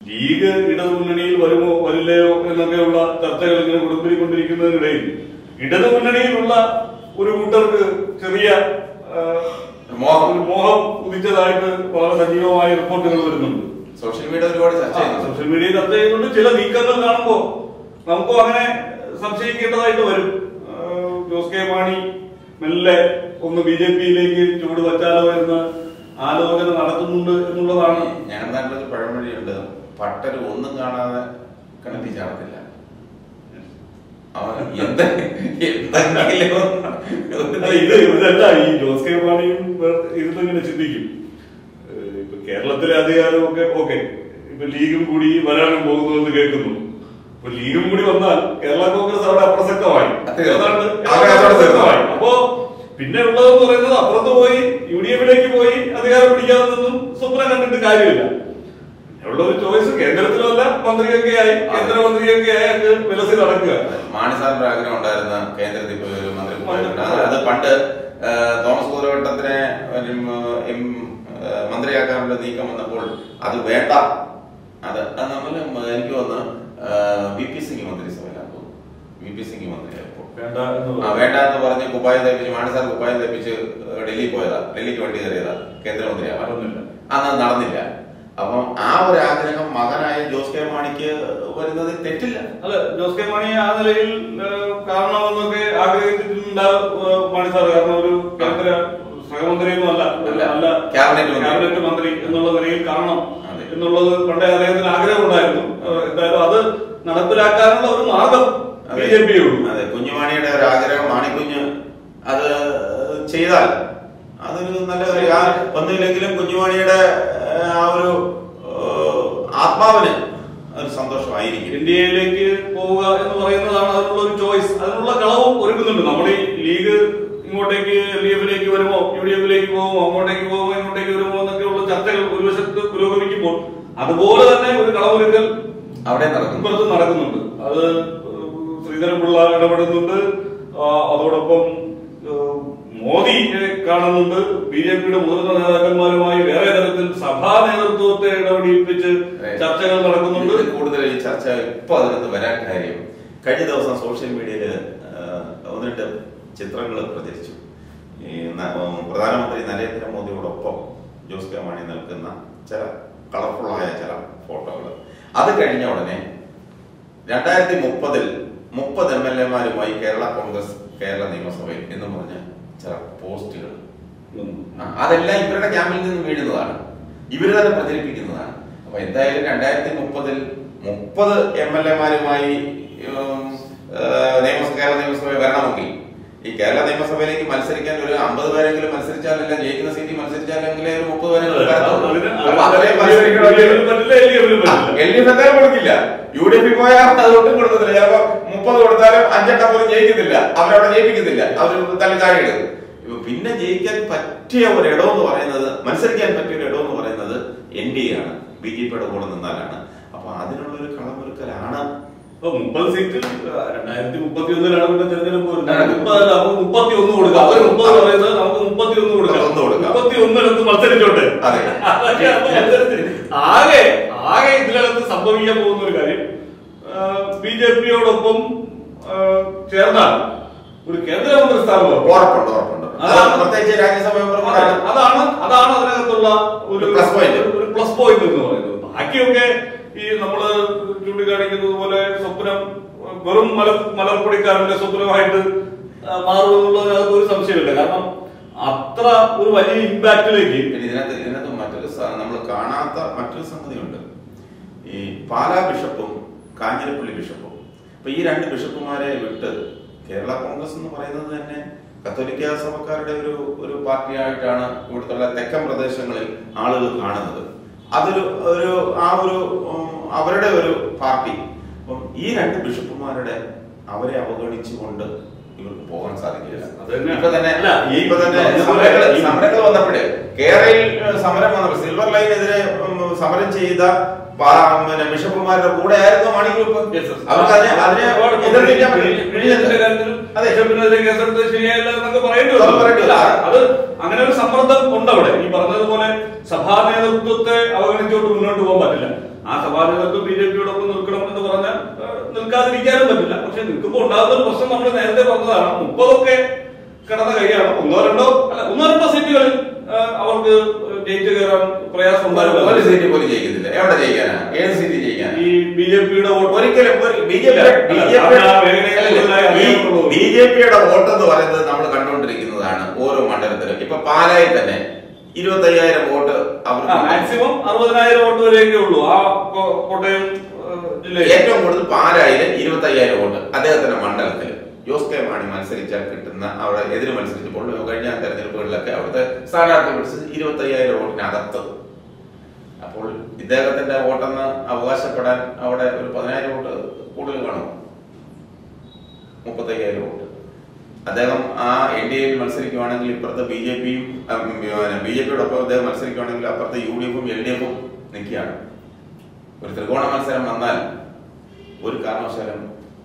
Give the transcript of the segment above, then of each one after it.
League ഇടതു മുന്നണിയിൽ വരുമോ വരില്ലയോ എന്നൊക്കെയുള്ള ചർച്ചകൾ ഇങ്ങനെ കൊടുത്തിരിക്കൊണ്ടിരിക്കുന്നതിനിടയിൽ ഇടതു മുന്നണിയിലുള്ള ഒരു കൂട്ടർക്ക് ചെറിയ ആ, മോഹം. ഒരു മോഹം ഉദിച്ചതായിട്ട് വളരെ സജീവമായ റിപ്പോർട്ടുകൾ വരുന്നുണ്ട് സോഷ്യൽ മീഡിയ ഒരുപാട് ചർച്ച ആ, ചെയ്യുന്നു സോഷ്യൽ മീഡിയ ചർച്ച ചെയ്യുന്നുണ്ട് ചില നീക്കങ്ങൾ കാണുമ്പോ നമുക്കും അങ്ങനെ സംശയിക്കേണ്ടതായിട്ട് വരും ആ, ജോസ് കെ മാണി മെല്ലെ ഒന്ന് ബി ജെ പിയിലേക്ക് ചുവട് വച്ചാലോ എന്ന് ആലോചന നടത്തുന്നുണ്ട് എന്നുള്ളതാണ് ഞങ്ങളുടെ നാട്ടിലൊരു പഴമൊഴിയുണ്ട് പട്ടര് ഒന്നും കാണാതെ കിണറ്റി ചാടത്തില്ല അവൻ എന്ത് എന്തെങ്കിലും അല്ല, ഇത് ഇതല്ല ഈ ജോസ് കെ മാണിയും ഇരുന്നിങ്ങനെ ചിന്തിക്കും ഏഹ് ഇപ്പൊ കേരളത്തിലെ അധികാരമൊക്കെ ഓക്കെ ഇപ്പൊ ലീഗും കൂടി വരാനും പോകുന്നു എന്ന് കേൾക്കുന്നു ഇപ്പൊ ലീഗും കൂടി വന്നാൽ കേരള കോൺഗ്രസ് അവിടെ അപ്രസക്തമായി അതെ. ഏതാണ്ട് അവിടെ അപ്രസക്തമായി അപ്പോ പിന്നെ ഉള്ളതെന്ന് പറയുന്നത് അപ്പുറത്ത് പോയി യു ഡി എഫിലേക്ക് പോയി അധികാരം പിടിക്കാതെ നിന്നും സ്വപ്നം കണ്ടിട്ട് കാര്യമില്ല ഉള്ള ഒരു ചോയ്സ് കേന്ദ്രത്തിലല്ല മന്ത്രിയൊക്കെ ആയി കേന്ദ്രമന്ത്രിയൊക്കെ ആയി അങ്ങ് വിലസി നടക്കുക മാണി സാറിന്റെ ആഗ്രഹം ഉണ്ടായിരുന്ന കേന്ദ്രത്തിൽ പോയി ഒരു മന്ത്രി പോയിട്ടുണ്ട് അത് അത് പണ്ട് ആ, തോമസ് കൂതവട്ടത്തിനെ ഒരു, ഉം, ആ, മന്ത്രിയാക്കാനുള്ള നീക്കം വന്നപ്പോൾ അത് വേണ്ട അത് അത് നമ്മൾ എനിക്ക് വന്ന് വി പി സിംഗ് മന്ത്രിസഭയിലാക്കും വി പി സിംഗ് മന്ത്രിയായപ്പോൾ വേണ്ട എന്ന് ആ പറഞ്ഞു. വേണ്ട എന്ന് പറഞ്ഞ് കുപ്പായം തേപ്പിച്ച് മാണി സാർ കുപ്പായം തേപ്പിച്ച് ഡൽഹി പോയതാ ഡൽഹിക്ക് വണ്ടി കയറിയതാ കേന്ദ്രമന്ത്രിയാവാൻ നടന്നില്ല. അന്ന് നടന്നില്ല അപ്പം ആ ഒരു ആഗ്രഹം മകനായ ജോസ് കെ മാണിക്ക് വരുന്നതിൽ തെറ്റില്ല അല്ല ജോസ് കെ മാണി ആ നിലയിൽ ഏഹ്, കാണണമെന്നൊക്കെ ആഗ്രഹിച്ചിട്ടുണ്ടാവും ഏഹ്, മാണി സാർ കാരണം ഒരു കേന്ദ്ര സഹമന്ത്രിയൊന്നും അല്ല ഒരു അല്ല. നല്ല ക്യാബിനറ്റ് മന്ത്രി. ക്യാബിനറ്റ് മന്ത്രി എന്നുള്ള നിലയിൽ കാണണം അതെ. എന്നുള്ളത് പണ്ടേ അദ്ദേഹത്തിന് ആഗ്രഹമുണ്ടായിരുന്നു ഏഹ്, എന്തായാലും അത് നടപ്പിലാക്കാനുള്ള ഒരു മാർഗം ബി ജെ പി ഉള്ളൂ അതെ കുഞ്ഞുമാണിയുടെ ഒരു ആഗ്രഹം മാണിക്കുഞ്ഞ് അത് ചെയ്താൽ അതൊരു നല്ല ഒരു ആ- ഒന്നുമില്ലെങ്കിലും കുഞ്ഞുമാണിയുടെ ഏഹ്, ആ ഒരു ഏഹ്, ആത്മാവിന് ഒരു സന്തോഷമായിരിക്കും ഇന്ത്യയിലേക്ക് പോവുക എന്ന് പറയുന്നതാണ് അതിനുള്ള ഒരു ചോയ്സ് അതിനുള്ള കളവും ഒരുക്കുന്നുണ്ട് നമ്മൾ ഈ ലീഗ് ഇങ്ങോട്ടേക്ക് എൽ ഡി എഫിലേക്ക് വരുമോ യു ഡി എഫിലേക്ക് പോകുമോ അങ്ങോട്ടേക്ക് പോകുമോ ഇങ്ങോട്ടേക്ക് വരുമോ എന്നൊക്കെയുള്ള ചർച്ചകൾ ഒരു വശത്ത് പുരോഗമിക്കുമ്പോൾ അതുപോലെ തന്നെ ഒരു കളവൊരുക്കൽ അവിടെ നടക്കും ഇപ്പുറത്ത് നടക്കുന്നുണ്ട് അത് ശ്രീധരൻപിള്ള ഇടപെടുന്നുണ്ട് ആ, അതോടൊപ്പം ഏഹ്, മോദിയെ കാണുന്നുണ്ട് ബി ജെ പിയുടെ മുതിർന്ന നേതാക്കന്മാരുമായി വേറെ തരത്തിൽ സഭാ നേതൃത്വത്തെ ഇടപെടിപ്പിച്ച് ചർച്ചകൾ നടക്കുന്നുണ്ട് ഇത് കൂടുതൽ ഈ ചർച്ച ഇപ്പൊ അതിനകത്ത് വരാൻ കാര്യം കഴിഞ്ഞ ദിവസം സോഷ്യൽ മീഡിയയിൽ ഒന്ന് രണ്ട് ചിത്രങ്ങൾ പ്രചരിച്ചു ഈ ന- ഉം, പ്രധാനമന്ത്രി നരേന്ദ്രമോദിയോടൊപ്പം ജോസ് കെ മാണി നിൽക്കുന്ന ചില കളർഫുള്ളായ ചില ഫോട്ടോകൾ അത് കഴിഞ്ഞ ഉടനെ രണ്ടായിരത്തി മുപ്പതിൽ മുപ്പത് എം എൽ എമാരുമായി കേരള കോൺഗ്രസ് കേരള നിയമസഭയിൽ എന്ന് പറഞ്ഞ ചില പോസ്റ്റുകൾ ഉം. ആ, അതെല്ലാം ഇവരുടെ ക്യാമ്പിൽ നിന്ന് വീഴുന്നതാണ് ഇവര് തന്നെ പ്രചരിപ്പിക്കുന്നതാണ് അപ്പൊ എന്തായാലും രണ്ടായിരത്തി മുപ്പതിൽ മുപ്പത് എം എൽ എമാരുമായി നിയമസഭ കേരള നിയമസഭയിൽ വരണമെങ്കിൽ ഈ കേരള നിയമസഭയിലേക്ക് മത്സരിക്കാൻ ഒരു അമ്പത് പേരെങ്കിലും മത്സരിച്ചാലല്ല ജയിക്കുന്ന സീറ്റിൽ മത്സരിച്ചാലെങ്കിലേ ഒരു മുപ്പത് പേരെങ്കിലും വരത്തുള്ളൂ. അതിന് അപ്പൊ അത്രയും യു ഡി എഫിന് മത്സരിക്കണമെങ്കിൽ പറ്റില്ല, എൽ ഡി എഫിന് പറ്റില്ല. എൽ ഡി എഫ് എന്തായാലും കൊടുക്കില്ല യു ഡി എഫിൽ പോയാൽ അത് ഒട്ടും കൊടുക്കത്തില്ല ചിലപ്പോ മുപ്പത് കൊടുത്താലും അഞ്ചെണ്ണം പോലും ജയിക്കത്തില്ല അവരവിടെ ജയിപ്പിക്കത്തില്ല അവർ തള്ളി താഴെ ഇടും ഇപ്പൊ പിന്നെ ജയിക്കാൻ പറ്റിയ ഒരു ഇടം എന്ന് പറയുന്നത് മത്സരിക്കാൻ പറ്റിയ ഒരു ഇടം എന്ന് പറയുന്നത് എൻ ഡി എ ആണ് ബി ജെ പിയുടെ കൂടെ നിന്നാലാണ് അപ്പൊ അതിനുള്ള ഒരു കളമൊരുക്കലാണ് അപ്പൊ മുപ്പത് സീറ്റ് രണ്ടായിരത്തി മുപ്പത്തി ഒന്നിലാണ് പിന്നെ തെരഞ്ഞെടുപ്പ് വരുന്നത്. ആ. മുപ്പത് നമുക്ക് മുപ്പത്തി ഒന്ന് കൊടുക്കാം ഒരു മുപ്പത് പറയുന്നത് നമുക്ക് മുപ്പത്തി ഒന്ന് കൊടുക്കാം ഒന്ന് കൊടുക്കാം. മുപ്പത്തി ഒന്നിടത്ത് മത്സരിച്ചോട്ടെ അതെ. അതൊക്കെ അന്ന് മത്സരിച്ച് ആകെ ആകെ ഇതിനകത്ത് സംഭവിക്കാൻ പോകുന്ന ഒരു കാര്യം ബി ജെ പിയോടൊപ്പം ചേർന്നാൽ ഒരു കേന്ദ്രമന്ത്രി സ്ഥാനം ഉറപ്പാണ്. ഉറപ്പുണ്ട് ഉറപ്പുണ്ട് അതാണ് പ്രത്യേകിച്ച് രാജ്യസഭ മെമ്പർമാരാണ് അതാണ് അതാണ് അതിനകത്തുള്ള ഒരു Plus point. ഒരു പ്ലസ് പോയിന്റ് എന്ന് പറയുന്നത് ബാക്കിയൊക്കെ ഈ നമ്മള് ചൂണ്ടിക്കാണിക്കുന്നത് പോലെ സ്വപ്നം വെറും മല മലർപ്പൊടിക്കാരന്റെ സ്വപ്നമായിട്ട് ആ, മാറുമെന്നുള്ളതിനകത്ത് ഒരു സംശയമില്ല കാരണം അത്ര ഒരു വലിയ ഇമ്പാക്റ്റിലേക്ക് പിന്നെ ഇതിനകത്ത് ഇതിനകത്ത് മറ്റൊരു നമ്മൾ കാണാത്ത മറ്റൊരു സംഗതിയുണ്ട് ഈ പാലാ ബിഷപ്പും കാഞ്ഞിരപ്പള്ളി ബിഷപ്പും അപ്പൊ ഈ രണ്ട് ബിഷപ്പുമാരെ വിട്ട് കേരള കോൺഗ്രസ് എന്ന് പറയുന്നത് തന്നെ കത്തോലിക്ക സഭക്കാരുടെ ഒരു ഒരു പാർട്ടിയായിട്ടാണ് ഇവിടുത്തെ തെക്കൻ പ്രദേശങ്ങളിൽ ആളുകൾ കാണുന്നത് അതൊരു ഒരു ആ ഒരു ഉം, അവരുടെ ഒരു പാർട്ടി അപ്പം ഈ രണ്ട് ബിഷപ്പുമാരുടെ അവരെ അവഗണിച്ചുകൊണ്ട് ഇവർക്ക് പോകാൻ സാധിക്കില്ല അത് തന്നെ. ഇപ്പൊ തന്നെ അല്ല, ഈ ഇപ്പൊ തന്നെ പറഞ്ഞ പോലെ സമരങ്ങൾ ഈ- സമരങ്ങൾ വന്നപ്പോഴേ കേരളയിൽ ഏഹ്, സമരം വന്നപ്പോൾ സിൽവർ ലൈനെതിരെ ഉം, സമരം ചെയ്ത പാ- പിന്നെ ബിഷപ്പുമാരുടെ കൂടെ ആയിരുന്നു മണി ഗ്രൂപ്പ് Yes, yes. അവർക്ക് അതിനെ അതിനെ ഒരുപാട് എതിർക്കാൻ വിഴിഞ്ഞ- പറ്റി. വിഴിഞ്ഞത്തിന്റെ കാര്യത്തിലും അതെ. ബിഷപ്പിനെതിരെ കേസെടുത്ത് ശരിയായില്ല എന്നൊക്കെ പറയേണ്ടി അത് വന്നു. പറയേണ്ടി അല്ല, വന്നു. അത് അങ്ങനെ ഒരു സമ്മർദ്ദം ഉണ്ട് അവിടെ ഈ പറഞ്ഞതുപോലെ സഭാ നേതൃത്വത്തെ അവഗണിച്ചുകൊണ്ട് മുന്നോട്ട് പോകാൻ പറ്റില്ല ആ സഭാനേതൃത്വം ബി ജെ പിയോടൊപ്പം നിൽക്കണം എന്ന് പറഞ്ഞാൽ ആ, നിൽക്കാതിരിക്കാനും പറ്റില്ല പക്ഷെ നിൽക്കുമ്പോൾ ഉണ്ടാകുന്ന ഒരു പ്രശ്നം നമ്മൾ നേരത്തെ പറഞ്ഞതാണ് മുപ്പതൊക്കെ കിടന്ന കൈയാണ് ഒന്നോ രണ്ടോ അല്ല ഒന്നോ രണ്ടോ സീറ്റുകളിൽ ആ, അവർക്ക് ജയിച്ചു കയറാൻ പ്രയാസം ഒരു ഉണ്ടാവില്ല സീറ്റ് പോലും ജയിക്കത്തില്ല എവിടെ ജയിക്കാനാ ഏത് സീറ്റ് ജയിക്കാനാ ഈ ബി ജെ പിയുടെ വോട്ട് ഒരിക്കലും ബി ജെ അല്ല, അത് ആ മേഖലയെ കൂടുതലായി അറിയാവുള്ളൂ. ബി ജെ പിയുടെ വോട്ട് എന്ന് പറയുന്നത് നമ്മൾ കണ്ടുകൊണ്ടിരിക്കുന്നതാണ് ഓരോ മണ്ഡലത്തിലും ഇപ്പൊ പാലായിൽ തന്നെ ഇരുപത്തി അയ്യായിരം വോട്ട് അവർക്ക് മാക്സിമം അറുപതിനായിരം വോട്ട് വരെയൊക്കെ ഉള്ളൂ ആ കോ- കോട്ടയം ആ, ജില്ലയിൽ ഏറ്റവും കൂടുതൽ പാലായില് ഇരുപത്തി അയ്യായിരം വോട്ട് അദ്ദേഹത്തിന്റെ മണ്ഡലത്തിൽ ജോസ് കെ മാണി മത്സരിച്ചാൽ കിട്ടുന്ന അവിടെ എതിര് മത്സരിച്ചപ്പോൾ കഴിഞ്ഞ തെരഞ്ഞെടുപ്പുകളിലൊക്കെ അവിടുത്തെ സ്ഥാനാർത്ഥി വിളിച്ചത് ഇരുപത്തി അയ്യായിരം വോട്ടിനകത്ത് അപ്പോൾ ഇദ്ദേഹത്തിന്റെ വോട്ടെന്ന് അവകാശപ്പെടാൻ അവിടെ ഒരു പതിനായിരം വോട്ട് കൂടുതൽ കാണും മുപ്പത്തയ്യായിരം വോട്ട് അദ്ദേഹം ആ എൻ ഡി എയിൽ മത്സരിക്കുവാണെങ്കിൽ ഇപ്പുറത്തെ ബി ജെ പിയും ബി ജെ പിയോടൊപ്പം അദ്ദേഹം മത്സരിക്കുവാണെങ്കിൽ അപ്പുറത്തെ യു ഡി എഫും എൽ ഡി എഫും നിൽക്കുകയാണ് ഒരു ത്രികോണ മത്സരം വന്നാൽ ഒരു കാരണവശാലും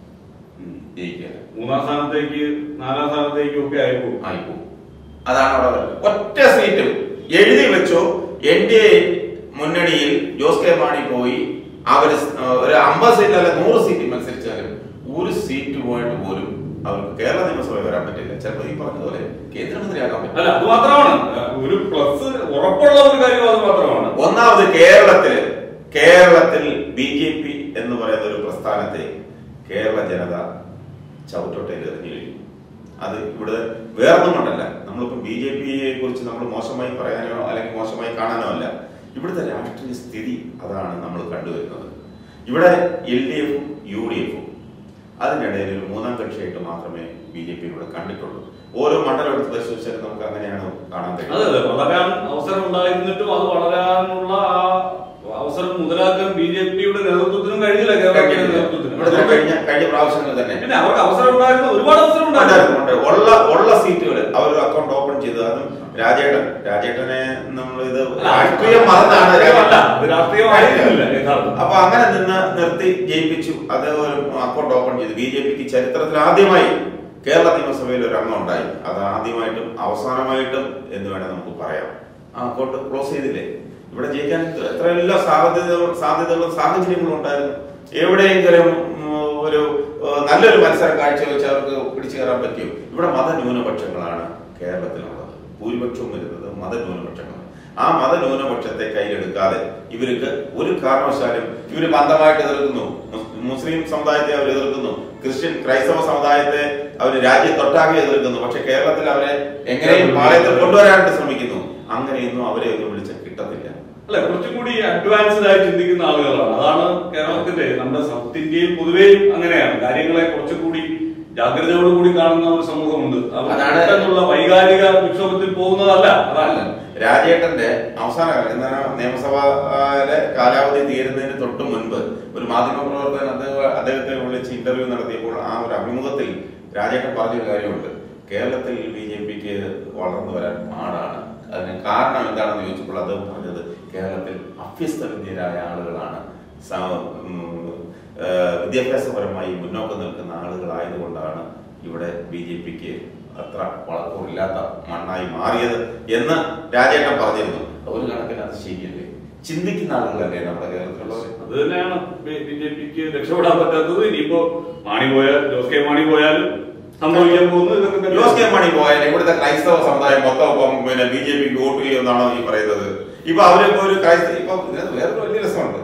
ജയിക്കില്ല മൂന്നാം സ്ഥാനത്തേക്ക് നാലാം സ്ഥാനത്തേക്കും ഒക്കെ ആയിപ്പോ ആയിപ്പോവും അതാണ് അവിടെ വരുന്നത്. ഒറ്റ സീറ്റും എഴുതി വെച്ചോ എൻ ഡി എ മുന്നണിയിൽ ജോസ് കെ മാണി പോയി അവർ ഒരു അമ്പത് സീറ്റ് അല്ല നൂറ് സീറ്റ് മത്സരിച്ചാലും ഒരു സീറ്റ് പോയിട്ട് പോലും അവർക്ക് കേരള നിയമസഭയിൽ വരാൻ പറ്റില്ല ചിലപ്പോൾ ഈ പറഞ്ഞതുപോലെ കേന്ദ്രമന്ത്രിയാക്കാൻ പറ്റില്ല അല്ല അത് മാത്രമാണ് ഒരു പ്ലസ് ഉറപ്പുള്ള ഒരു കാര്യം അത് മാത്രമാണ് ഒന്നാമത് കേരളത്തില് കേരളത്തിൽ ബി ജെ പി എന്ന് പറയുന്ന ഒരു പ്രസ്ഥാനത്തെ കേരള ജനത ചവിട്ടോട്ടയിൽ എറിഞ്ഞു കഴിഞ്ഞു അത് ഇവിടെ വേറൊന്നും കൊണ്ടല്ല നമ്മളിപ്പോ ബി ജെ പിയെ കുറിച്ച് നമ്മൾ മോശമായി പറയാനോ അല്ലെങ്കിൽ മോശമായി കാണാനോ അല്ല ഇവിടുത്തെ രാഷ്ട്രീയ സ്ഥിതി അതാണ് നമ്മൾ കണ്ടുവരുന്നത് ഇവിടെ എൽ ഡി എഫും യു ഡി എഫും അതിനിടയിൽ ഒരു മൂന്നാം കക്ഷിയായിട്ട് മാത്രമേ ബി ജെ പി ഇവിടെ കണ്ടിട്ടുള്ളൂ ഓരോ മണ്ഡലം എടുത്ത് പരിശോധിച്ചാൽ നമുക്ക് അങ്ങനെയാണ് കാണാൻ അതെ കഴിയുന്നത് അതെ വളരാൻ അവസരം ഉണ്ടായിരുന്നിട്ടും അത് വളരാനുള്ള ആ അവസരം മുതലാക്കാൻ ബി ജെ പിയുടെ നേതൃത്വത്തിനും കഴിഞ്ഞില്ല കേരളത്തിന്റെ നേതൃത്വത്തിനും ഇവിടുത്തെ കഴിഞ്ഞ കഴിഞ്ഞ പ്രാവശ്യങ്ങൾ തന്നെ പിന്നെ അവർക്ക് അവസരം ഉണ്ടായിരുന്നു ഒരുപാട് അവസരം ഉണ്ടായിരുന്നു, ഉണ്ടായിരുന്നു ഉണ്ട്. ഉള്ള ഉള്ള സീറ്റുകൾ അവർ അക്കൗണ്ട് ഓപ്പൺ ചെയ്തു അതും രാജേട്ടൻ രാജേട്ടനെ നമ്മൾ ഇത് രാഷ്ട്രീയം മറന്നാണ് അല്ല, രാജേട്ടൻ. അത് രാഷ്ട്രീയമായിരുന്നില്ല യഥാർത്ഥം അപ്പൊ അങ്ങനെ നിന്ന് നിർത്തി ജയിപ്പിച്ചു അത് ഒരു അക്കൗണ്ട് ഓപ്പൺ ചെയ്തു ബി ജെ പിക്ക് ചരിത്രത്തിൽ ആദ്യമായി കേരള നിയമസഭയിൽ ഒരു അംഗം ഉണ്ടായി അത് ആദ്യമായിട്ടും അവസാനമായിട്ടും എന്ന് വേണേൽ നമുക്ക് പറയാം ആ അക്കൗണ്ട് ക്ലോസ് ചെയ്തില്ലേ ഇവിടെ ജയിക്കാൻ എത്രയെല്ലാം സാധ്യതകളും സാധ്യതകളും സാഹചര്യങ്ങളും ഉണ്ടായിരുന്നു എവിടെയെങ്കിലും ഉം, ഒരു ഏഹ്, നല്ലൊരു മത്സരം കാഴ്ചവെച്ച് അവർക്ക് പിടിച്ചു കയറാൻ പറ്റിയോ ഇവിടെ മതന്യൂനപക്ഷങ്ങളാണ് കേരളത്തിലുള്ളത് ഭൂരിപക്ഷവും വരുന്നത് മതന്യൂനപക്ഷങ്ങളാണ് ആ മതന്യൂനപക്ഷത്തെ കയ്യിലെടുക്കാതെ ഇവർക്ക് ഒരു കാരണവശാലും ഇവര് ബന്ധമായിട്ട് എതിർക്കുന്നു മുസ്- മുസ്ലിം സമുദായത്തെ അവർ എതിർക്കുന്നു ക്രിസ്ത്യൻ ക്രൈസ്തവ സമുദായത്തെ അവർ രാജ്യത്തൊട്ടാകെ എതിർക്കുന്നു പക്ഷെ കേരളത്തിൽ അവരെ എങ്ങനെയും പാളയത്തിൽ കൊണ്ടുവരാനായിട്ട് ശ്രമിക്കുന്നു അങ്ങനെയൊന്നും അവരെ ഒന്നും വിളിച്ച കിട്ടത്തില്ല അല്ല കുറച്ചും കൂടി അഡ്വാൻസ്ഡ് ആയി ചിന്തിക്കുന്ന ആളുകളാണ് അതാണ് കേരളത്തിന്റെ നമ്മുടെ സൗത്ത് ഇന്ത്യയിൽ പൊതുവേ അങ്ങനെയാണ് കാര്യങ്ങളെ കുറച്ചും കൂടി ജാഗ്രതയോടുകൂടി കാണുന്ന ഒരു സമൂഹമുണ്ട് അത് അതാണ് പെട്ടെന്നുള്ള വൈകാരിക വിക്ഷോഭത്തിൽ പോകുന്നതല്ല അതല്ല അതല്ല രാജേട്ടന്റെ അവസാന കാലം എന്താണ് നിയമസഭയിലെ കാലാവധി തീരുന്നതിന് തൊട്ട് മുൻപ് ഒരു മാധ്യമ പ്രവർത്തകൻ അദ്ദേഹം അദ്ദേഹത്തെ വിളിച്ച് ഇന്റർവ്യൂ നടത്തിയപ്പോൾ ആ ഒരു അഭിമുഖത്തിൽ രാജേട്ടൻ പറഞ്ഞൊരു കാര്യമുണ്ട് കേരളത്തിൽ ബി ജെ പിക്ക് വളർന്നു വരാൻ പാടാണ് അതിന് കാരണം എന്താണെന്ന് ചോദിച്ചപ്പോൾ അദ്ദേഹം പറഞ്ഞത് കേരളത്തിൽ അഭ്യസ്ത വിദ്യരായ ആളുകളാണ് സ- ഉം, ഏഹ്, വിദ്യാഭ്യാസപരമായി മുന്നോക്കം നിൽക്കുന്ന ആളുകളായതുകൊണ്ടാണ് ഇവിടെ ബി ജെ പിക്ക് അത്ര വളക്കൂറില്ലാത്ത മണ്ണായി മാറിയത് എന്ന് രാജേട്ടൻ പറഞ്ഞിരുന്നു ഒരു കണക്കിന് അത് ശരിയല്ലേ ചിന്തിക്കുന്ന ആളുകളല്ലേ നമ്മുടെ കേരളത്തിലുള്ളവർ അത് തന്നെയാണ് ബി ജെ പിക്ക് രക്ഷപ്പെടാൻ പറ്റാത്തത് ഇനിയിപ്പോ മാണി പോയാൽ ജോസ് കെ മാണി പോയാലും സംഭവിക്കാൻ പോകുന്നത് ഇതൊക്കെ തന്നെ. ജോസ് കെ മണി പോയാൽ ഇവിടുത്തെ ക്രൈസ്തവ സമുദായം മൊത്തം ഇപ്പം പിന്നെ ബി ജെ പിക്ക് വോട്ട് ചെയ്യുമെന്നാണോ ഈ പറയുന്നത് ഇപ്പൊ അവരിപ്പോ ഒരു ക്രൈസ്തവ ഇപ്പൊ ഇതിനകത്ത് വേറൊരു വലിയ രസമുണ്ട്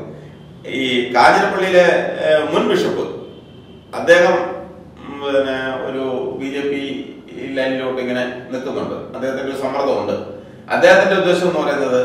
ഈ കാഞ്ഞിരപ്പള്ളിയിലെ ഏഹ്, മുൻ ബിഷപ്പ് അദ്ദേഹം ഉം, പിന്നെ ഒരു ബി ജെ പി ലൈനിലോട്ട് ഇങ്ങനെ നിൽക്കുന്നുണ്ട് അദ്ദേഹത്തിന്റെ ഒരു സമ്മർദ്ദമുണ്ട് അദ്ദേഹത്തിന്റെ ഉദ്ദേശം എന്ന് പറയുന്നത്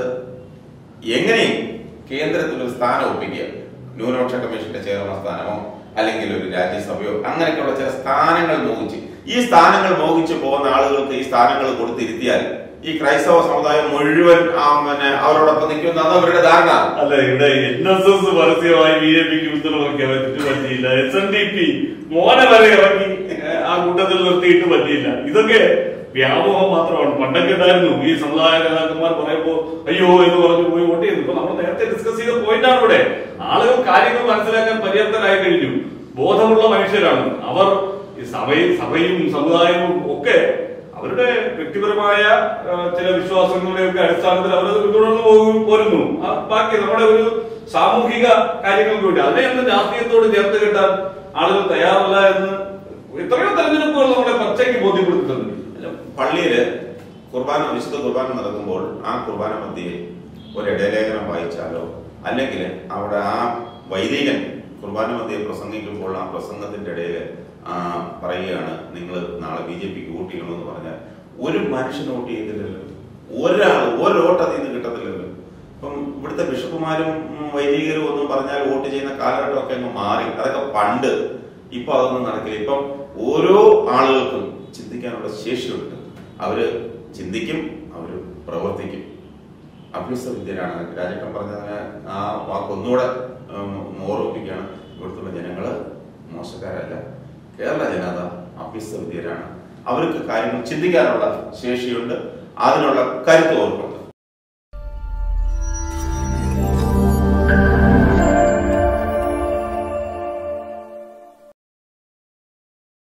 എങ്ങനെയും കേന്ദ്രത്തിൽ ഒരു സ്ഥാനം ഒപ്പിക്കുക ന്യൂനപക്ഷ കമ്മീഷന്റെ ചെയർമാൻ സ്ഥാനമോ അല്ലെങ്കിൽ ഒരു രാജ്യസഭയോ അങ്ങനെയൊക്കെയുള്ള ചില സ്ഥാനങ്ങൾ മോഹിച്ച് ഈ സ്ഥാനങ്ങൾ മോഹിച്ച് പോകുന്ന ആളുകൾക്ക് ഈ സ്ഥാനങ്ങൾ കൊടുത്തിരുത്തിയാൽ ഈ ക്രൈസ്തവ സമുദായം മുഴുവൻ ആ, പിന്നെ അവരോടൊപ്പം നിൽക്കുന്ന അവരുടെ ധാരണ അല്ല ഇവിടെ എൻ എസ് എസ് പരസ്യമായി ബി ജെ പിക്ക് പിന്തുണ വയ്ക്കാൻ പറ്റിട്ട് പറ്റിയില്ല എസ് എൻ ഡി പി മോനെ വരെ ഇറങ്ങി ഏഹ്, ആ കൂട്ടത്തിൽ നിർത്തിയിട്ട് പറ്റിയില്ല ഇതൊക്കെ വ്യാമോഹം മാത്രമാണ് പണ്ടൊക്കെ ഉണ്ടായിരുന്നു ഈ സമുദായ നേതാക്കന്മാർ പറയുമ്പോ അയ്യോ എന്ന് പറഞ്ഞു പോയി വോട്ട് ചെയ്യുന്നു ഇപ്പൊ നമ്മൾ നേരത്തെ ഡിസ്കസ് ചെയ്ത പോയിന്റാണ് ഇവിടെ ആളുകൾ കാര്യങ്ങൾ മനസ്സിലാക്കാൻ പര്യാപ്തരായി കഴിഞ്ഞു ബോധമുള്ള മനുഷ്യരാണ് അവർ ഈ സഭയും സഭയും സമുദായവും ഒക്കെ അവരുടെ വ്യക്തിപരമായ ആ, ചില വിശ്വാസങ്ങളുടെയൊക്കെ അടിസ്ഥാനത്തിൽ അവരത് പിന്തുടർന്നു പോകും പോരുന്നു ആ, ബാക്കി നമ്മുടെ ഒരു സാമൂഹിക കാര്യങ്ങൾക്ക് വേണ്ടി അതിനെയൊന്നും രാഷ്ട്രീയത്തോട് ചേർത്ത് കെട്ടാൻ ആളുകൾ തയ്യാറല്ല എന്ന് എത്രയോ തെരഞ്ഞെടുപ്പുകൾ നമ്മളെ പച്ചയ്ക്ക് ബോധ്യപ്പെടുത്തുന്നുണ്ട് അല്ല, പള്ളിയില് കുർബാന വിശുദ്ധ കുർബാന നടക്കുമ്പോൾ ആ കുർബാന മധ്യയിൽ ഒരു ഇടലേഖനം വായിച്ചാലോ അല്ലെങ്കിൽ അവിടെ ആ വൈദികൻ കുർബാന മധ്യയെ പ്രസംഗിക്കുമ്പോൾ ആ പ്രസംഗത്തിന്റെ ഇടയിൽ പറയുകയാണ് നിങ്ങൾ നാളെ ബി ജെ പിക്ക് വോട്ട് ചെയ്യണമെന്ന് പറഞ്ഞാൽ ഒരു മനുഷ്യൻ വോട്ട് ചെയ്തില്ലല്ലോ ഒരാൾ ഒരു വോട്ട് അതിൽ നിന്ന് കിട്ടത്തില്ലല്ലോ ഇപ്പം ഇവിടുത്തെ ബിഷപ്പുമാരും ഉം, വൈദികരും ഒന്നും പറഞ്ഞാൽ വോട്ട് ചെയ്യുന്ന കാലഘട്ടമൊക്കെ അങ്ങ് മാറി അതൊക്കെ പണ്ട് ഇപ്പൊ അതൊന്നും നടക്കില്ല ഇപ്പം ഓരോ ആളുകൾക്കും ചിന്തിക്കാനുള്ള ശേഷിയുണ്ട് അവര് ചിന്തിക്കും അവര് പ്രവർത്തിക്കും അഭ്യസ്ത വിദ്യരാണ് രാജേട്ടൻ പറഞ്ഞതിന് ആ വാക്കൊന്നുകൂടെ ഉം, ഓർമ്മിപ്പിക്കുകയാണ് ഇവിടുത്തെ ജനങ്ങള് മോശക്കാരല്ല കേരള ജനത അഭ്യസ്ത വിദ്യരാണ് അവർക്ക് കാര്യങ്ങൾ ചിന്തിക്കാനുള്ള ശേഷിയുണ്ട് അതിനുള്ള കരുത്ത് ഓർക്കും